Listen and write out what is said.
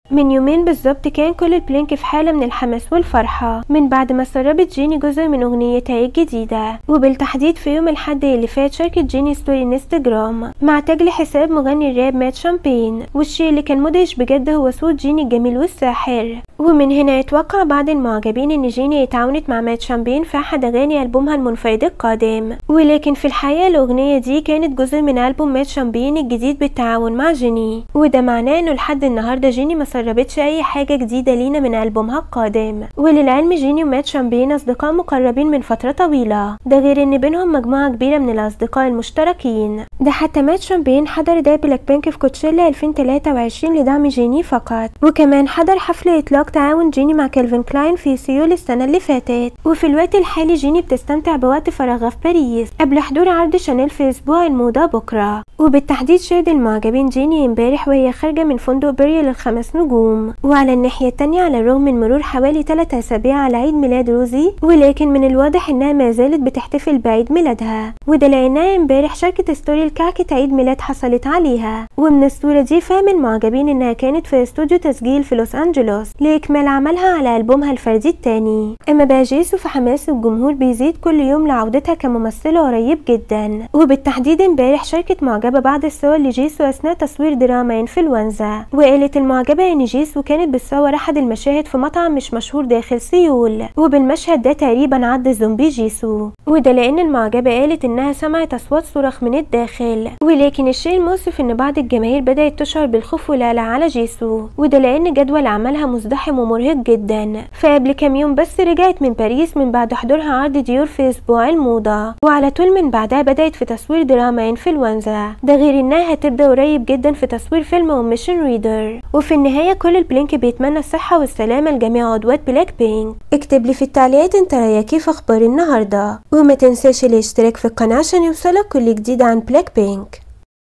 من يومين بالظبط كان كل البلينك في حالة من الحماس والفرحة من بعد ما سربت جيني جزء من أغنيتها الجديدة وبالتحديد في يوم الحد اللي فات شاركت جيني ستوري انستجرام مع تاج لحساب مغني الراب مات شامبين والشيء اللي كان مدهش بجد هو صوت جيني الجميل والساحر ومن هنا يتوقع بعض المعجبين ان جيني اتعاونت مع مات شامبين في احد اغاني البومها المنفرد القادم ولكن في الحقيقة الاغنية دي كانت جزء من البوم مات شامبين الجديد بالتعاون مع جيني وده معناه انه لحد النهارده جيني ما سربتش اي حاجة جديدة لينا من البومها القادم وللعلم جيني ومات شامبين اصدقاء مقربين من فترة طويلة ده غير ان بينهم مجموعة كبيرة من الاصدقاء المشتركين ده حتى مات شامبين حضر ده بلاك بينك في كوتشيلا 2023 لدعم جيني فقط وكمان حضر حفل اطلاق تعاون جيني مع كيلفين كلاين في سيول السنة اللي فاتت وفي الوقت الحالي جيني بتستمتع بوقت فراغها في باريس قبل حضور عرض شانيل في اسبوع الموضة بكرة وبالتحديد شهد المعجبين جيني امبارح وهي خارجة من فندق بريل الخمس نجوم وعلى الناحية التانية على الرغم من مرور حوالي 3 أسابيع على عيد ميلاد روزي ولكن من الواضح إنها ما زالت بتحتفل بعيد ميلادها وده لأنها امبارح شاركت ستوري لكعكة عيد ميلاد حصلت عليها ومن الصورة دي فهم المعجبين إنها كانت في استوديو تسجيل في لوس أنجلوس لإكمال عملها على ألبومها الفردي التاني أما بقى جيسو فحماس الجمهور بيزيد كل يوم لعودتها كممثلة قريب جدا وبالتحديد امبارح شاركت معجبة بعض الصور لجيسو أثناء تصوير دراما انفلونزا وقالت المعجبة إن جيسو كانت بتصور أحد المشاهد في مطعم مش مشهور داخل سيول وبالمشهد ده تقريبا عض زومبي جيسو وده لأن المعجبة قالت إنها سمعت أصوات صراخ من الداخل ولكن الشيء المؤسف إن بعض الجماهير بدأت تشعر بالخوف والقلق على جيسو وده لأن جدول عملها مزدحم ومرهق جدا فقبل كام يوم بس رجعت من باريس من بعد حضورها عرض ديور في أسبوع الموضة وعلى طول من بعدها بدأت في تصوير دراما انفلونزا ده غير إنها هتبدأ قريب جدا في تصوير فيلم وميشن ريدر وفي النهاية كل البلينك بيتمنى الصحة والسلامة لجميع عضوات بلاك بينك اكتب لي في التعليقات انت رأيك كيف أخبار النهاردة وما تنساش الاشتراك في القناة عشان يوصلك كل جديد عن بلاك بينك